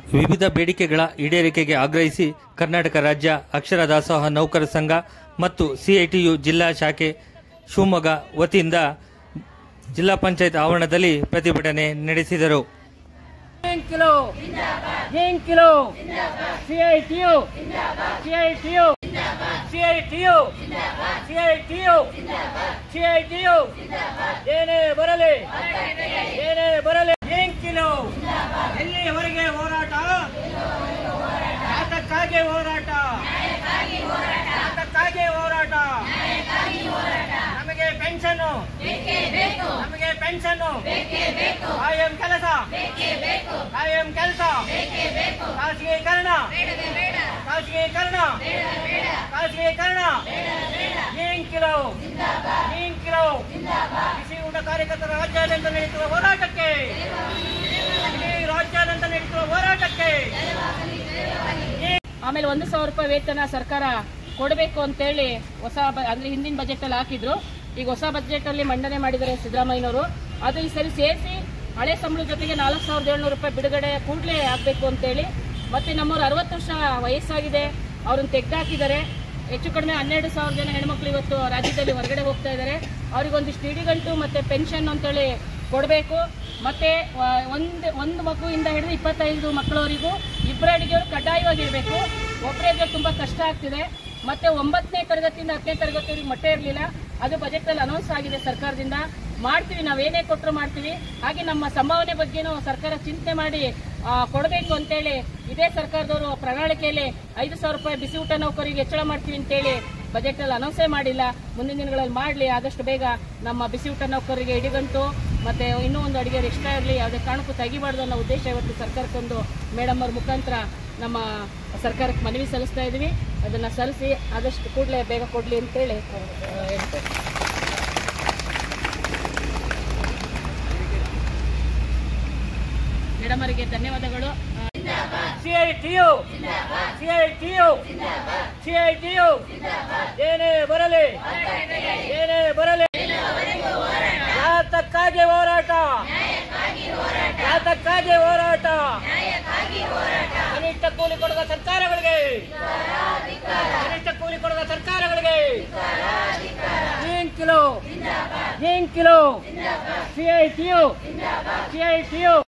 ವಿವಿಧ ಬೇಡಿಕೆಗಳ ಈಡೇರಿಕೆಗೆ ಆಗ್ರಹಿಸಿ ಕರ್ನಾಟಕ ರಾಜ್ಯ ಅಕ್ಷರ ದಾಸೋಹ ನೌಕರ ಸಂಘ ಮತ್ತು ಸಿಐಟಿಯು ಜಿಲ್ಲಾ ಶಾಖೆ ಶಿವಮೊಗ್ಗ ವತಿಯಿಂದ ಜಿಲ್ಲಾ ಪಂಚಾಯತ್ ಆವರಣದಲ್ಲಿ ಪ್ರತಿಭಟನೆ ನಡೆಸಿದರು kilo kilo CITU CITU CITU CITU CITU ಏನೇ ಬರಲಿ ಏನೇ ಬರಲಿ ಕಿಲೋ ಎಲ್ಲಿವರೆಗೆ ಹೋರಾಟ ಅದಕ್ಕಾಗಿ ಹೋರಾಟ ಅದಕ್ಕಾಗಿ ಹೋರಾಟ ನಮಗೆ ಪೆನ್ಷನ್ ನಮಗೆ ಪೆನ್ಷನ್ ಕಾಯಂ ಕೆಲಸ ಕಾಯಂ ಕೆಲಸ ಖಾಸಗೀಕರಣ ಖಾಸಗೀಕರಣ ಖಾಸಗೀಕರಣ ಏನ್ ಕಿಲೋ ಏನ್ ಕಿಲೋ ಕೃಷಿ ಊಟ ಕಾರ್ಯಕರ್ತರ ರಾಜ್ಯಾದ್ಯಂತ ನಡೆಯುತ್ತಿರುವ ಹೋರಾಟಕ್ಕೆ ಇಡೀ ರಾಜ್ಯಾದ್ಯಂತ ನಡೆಯುತ್ತಿರುವ ಹೋರಾಟಕ್ಕೆ ಆಮೇಲೆ ಒಂದು ಸಾವಿರ ರೂಪಾಯಿ ವೇತನ ಸರ್ಕಾರ ಕೊಡಬೇಕು ಅಂತೇಳಿ ಹೊಸ ಬ- ಅಂದ್ರೆ ಹಿಂದಿನ ಬಜೆಟ್ ಅಲ್ಲಿ ಹಾಕಿದ್ರು ಈಗ ಹೊಸ ಬಜೆಟ್ ಅಲ್ಲಿ ಮಂಡನೆ ಮಾಡಿದ್ದಾರೆ ಸಿದ್ದರಾಮಯ್ಯನವರು ಅದು ಈ ಸರಿ ಸೇರಿಸಿ ಹಳೆ ಸಂಬಳದ ಜೊತೆಗೆ ನಾಲ್ಕು ಸಾವಿರದ ಏಳ್ನೂರು ರೂಪಾಯಿ ಬಿಡುಗಡೆ ಕೂಡಲೇ ಆಗಬೇಕು ಅಂತೇಳಿ ಮತ್ತೆ ನಮ್ಮವ್ರು ಅರವತ್ತು ವರ್ಷ ವಯಸ್ಸಾಗಿದೆ ಅವ್ರನ್ನ ತೆಗೆದಾಕಿದ್ದಾರೆ ಹೆಚ್ಚು ಕಡಿಮೆ ಹನ್ನೆರಡು ಸಾವಿರ ಜನ ಹೆಣ್ಮಕ್ಳು ಇವತ್ತು ರಾಜ್ಯದಲ್ಲಿ ಹೊರಗಡೆ ಹೋಗ್ತಾ ಇದ್ದಾರೆ ಅವ್ರಿಗೊಂದಿಷ್ಟು ಇಡಿಗಂಟು ಮತ್ತೆ ಪೆನ್ಷನ್ ಅಂತೇಳಿ ಕೊಡಬೇಕು ಮತ್ತೆ ಒಂದು ಒಂದು ಮಗುವಿಂದ ಹಿಡಿದು ಇಪ್ಪತ್ತೈದು ಮಕ್ಕಳವರೆಗೂ ಇಬ್ಬರು ಅಡಿಗೆಯವರು ಕಡ್ಡಾಯವಾಗಿರಬೇಕು ಒಬ್ಬರಿಗೆ ತುಂಬಾ ಕಷ್ಟ ಆಗ್ತಿದೆ ಮತ್ತೆ ಒಂಬತ್ತನೇ ತರಗತಿಯಿಂದ ಹತ್ತನೇ ತರಗತಿವರೆಗೆ ಮೊಟ್ಟೆ ಇರಲಿಲ್ಲ ಅದು ಬಜೆಟ್ ಅಲ್ಲಿ ಅನೌನ್ಸ್ ಆಗಿದೆ ಸರ್ಕಾರದಿಂದ ಮಾಡ್ತೀವಿ ನಾವೇನೇ ಕೊಟ್ಟರು ಮಾಡ್ತೀವಿ ಹಾಗೆ ನಮ್ಮ ಸಂಭಾವನೆ ಬಗ್ಗೆನೂ ಸರ್ಕಾರ ಚಿಂತೆ ಮಾಡಿ ಆ, ಕೊಡಬೇಕು ಅಂತೇಳಿ ಇದೇ ಸರ್ಕಾರದವರು ಪ್ರಣಾಳಿಕೆಯಲ್ಲಿ ಐದು ಸಾವಿರ ರೂಪಾಯಿ ಬಿಸಿ ಊಟ ನೌಕರಿಗೆ ಹೆಚ್ಚಳ ಮಾಡ್ತೀವಿ ಅಂತೇಳಿ ಬಜೆಟ್ ಅಲ್ಲಿ ಅನೌನ್ಸೇ ಮಾಡಿಲ್ಲ ಮುಂದಿನ ದಿನಗಳಲ್ಲಿ ಮಾಡಲಿ ಆದಷ್ಟು ಬೇಗ ನಮ್ಮ ಬಿಸಿ ಊಟ ನೌಕರರಿಗೆ ಇಡಿಗಂಟು ಮತ್ತೆ ಇನ್ನೂ ಒಂದು ಅಡಿಗೆ ಎಕ್ಸ್ಟ್ರಾ ಇರಲಿ ಯಾವುದೇ ಕಾರಣಕ್ಕೂ ತೆಗಿಬಾರ್ದು ಅನ್ನೋ ಉದ್ದೇಶ ಇವತ್ತು ಸರ್ಕಾರಕ್ಕೊಂದು ಮೇಡಮ್ ಅವ್ರ ಮುಖಾಂತರ ನಮ್ಮ ಸರ್ಕಾರಕ್ಕೆ ಮನವಿ ಸಲ್ಲಿಸ್ತಾ ಇದ್ದೀವಿ ಅದನ್ನ ಸಲ್ಲಿಸಿ ಆದಷ್ಟು ಕೂಡಲೇ ಬೇಗ ಕೊಡ್ಲಿ ಅಂತೇಳಿ ಆ, ಹೇಳ್ತೇವೆ ಮೇಡಮ್ ಅವರಿಗೆ ಧನ್ಯವಾದಗಳು ಆ, ಸಿಐಟಿಯು ಸಿಐಟಿಯು ಸಿಐಟಿಯು ಏನೇ ಬರಲಿ ಏನೇ ಬರಲಿ ಯಾತಕ್ಕಾಗಿ ಹೋರಾಟ ಯಾತಕ್ಕಾಗಿ ಹೋರಾಟ ಕನಿಷ್ಠ ಕೂಲಿ ಕೊಡದ ಸರ್ಕಾರಗಳಿಗೆ ಕನಿಷ್ಠ ಕೂಲಿ ಕೊಡದ ಸರ್ಕಾರಗಳಿಗೆ ಏನ್ ಕಿಲೋ ಏನ್ ಕಿಲೋ ಸಿಐಟಿಯು ಸಿಐಟಿಯು